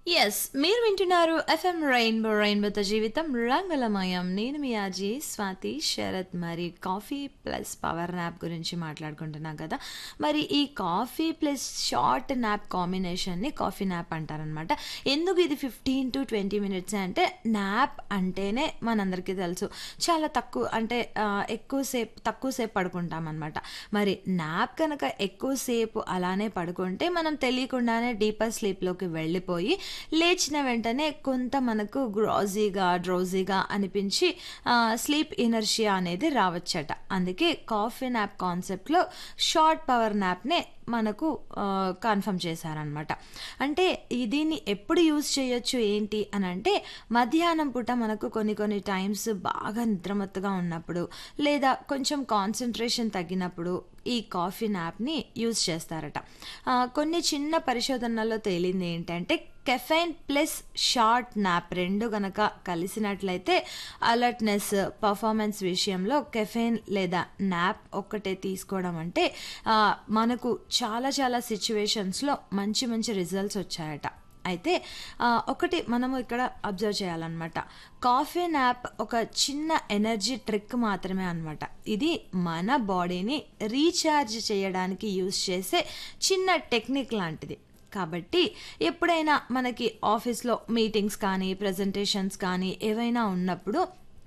yes మీరు వింటున్నారు FM rainbow రెయిన్బోతో జీవితం రంగులమయం నేను మీ ఆజీ స్వాతి శరత్ మరి కాఫీ ప్లస్ పవర్ నాప్ గురించి మాట్లాడుకుంటున్నాం కదా మరి ఈ కాఫీ ప్లస్ షార్ట్ నాప్ కాంబినేషన్ని కాఫీ నాప్ అంటారనమాట ఎందుకు ఇది ఫిఫ్టీన్ టు ట్వంటీ మినిట్స్ అంటే నాప్ అంటేనే మనందరికీ తెలుసు చాలా తక్కువ అంటే ఆ, ఎక్కువసేపు తక్కువసేపు పడుకుంటాం అనమాట మరి నాప్ కనుక ఎక్కువసేపు అలానే పడుకుంటే మనం తెలియకుండానే డీపర్ స్లీప్లోకి వెళ్ళిపోయి లేచిన వెంటనే కొంత మనకు గ్రాజీగా డ్రోజీగా అనిపించి స్లీప్ ఇనర్షియా అనేది రావచ్చట అందుకే కాఫీ నాప్ కాన్సెప్ట్లో షార్ట్ పవర్ నాప్నే మనకు కన్ఫర్మ్ చేశారనమాట అంటే ఈ దీన్ని ఎప్పుడు యూజ్ చేయొచ్చు ఏంటి అని అంటే మధ్యాహ్నం పూట మనకు కొన్ని కొన్ని టైమ్స్ బాగా నిద్రమత్తుగా ఉన్నప్పుడు లేదా కొంచెం కాన్సన్ట్రేషన్ తగ్గినప్పుడు ఈ కాఫీ నాప్ని యూజ్ చేస్తారట ఆ, కొన్ని చిన్న పరిశోధనల్లో తేలింది ఏంటంటే కెఫైన్ ప్లస్ షార్ట్ నాప్ రెండు గనక కలిసినట్లయితే అలర్ట్నెస్ పర్ఫార్మెన్స్ విషయంలో కెఫైన్ లేదా నాప్ ఒక్కటే తీసుకోవడం అంటే ఆ, మనకు చాలా చాలా సిచ్యువేషన్స్లో మంచి మంచి రిజల్ట్స్ వచ్చాయట అయితే ఆ, ఒకటి మనము ఇక్కడ అబ్జర్వ్ చేయాలన్నమాట కాఫీ నాప్ ఒక చిన్న ఎనర్జీ ట్రిక్ మాత్రమే అన్నమాట ఇది మన బాడీని రీఛార్జ్ చేయడానికి యూస్ చేసే చిన్న టెక్నిక్ లాంటిది కాబట్టి ఎప్పుడైనా మనకి ఆఫీస్లో మీటింగ్స్ కానీ ప్రజెంటేషన్స్ కానీ ఏవైనా ఉన్నప్పుడు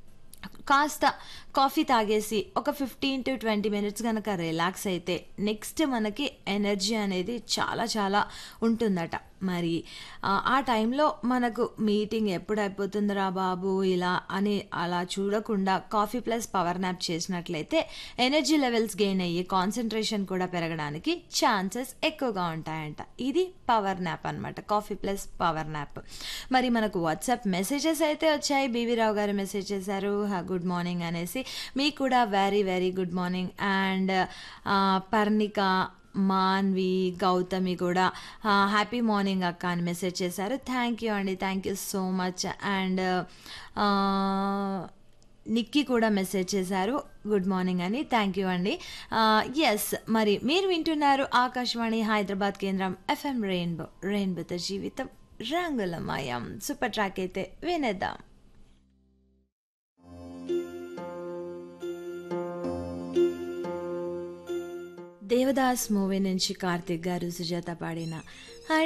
కాస్త కాఫీ తాగేసి ఒక ఫిఫ్టీన్ టు ట్వంటీ మినిట్స్ కనుక రిలాక్స్ అయితే నెక్స్ట్ మనకి ఎనర్జీ అనేది చాలా చాలా ఉంటుందట మరి ఆ, ఆ టైంలో మనకు మీటింగ్ ఎప్పుడు అయిపోతుందిరా బాబు ఇలా అని అలా చూడకుండా కాఫీ ప్లస్ పవర్ నాప్ చేసినట్లయితే ఎనర్జీ లెవెల్స్ గెయిన్ అయ్యి కాన్సన్ట్రేషన్ కూడా పెరగడానికి ఛాన్సెస్ ఎక్కువగా ఉంటాయంట ఇది పవర్ నాప్ అనమాట కాఫీ ప్లస్ పవర్ నాప్ మరి మనకు వాట్సాప్ మెసేజెస్ అయితే వచ్చాయి బీవీ రావు గారు మెసేజ్ చేశారు గుడ్ మార్నింగ్ అనేసి మీకు కూడా very very good morning and Parnika Manvi Gautami కూడా హ్యాపీ మార్నింగ్ అక్క అని మెసేజ్ చేశారు థ్యాంక్ యూ అండి thank you so much and Nikki కూడా మెసేజ్ చేశారు గుడ్ మార్నింగ్ అని థ్యాంక్ యూ అండి ఎస్ మరి మీరు వింటున్నారు ఆకాశవాణి హైదరాబాద్ కేంద్రం ఎఫ్ఎం రెయిన్బో రెయిన్బోతో జీవితం రంగులమయం సూపర్ ట్రాక్ అయితే వినేద్దాం దేవదాస్ మూవీ నుంచి కార్తిక్ గారు సుజాత పాడిన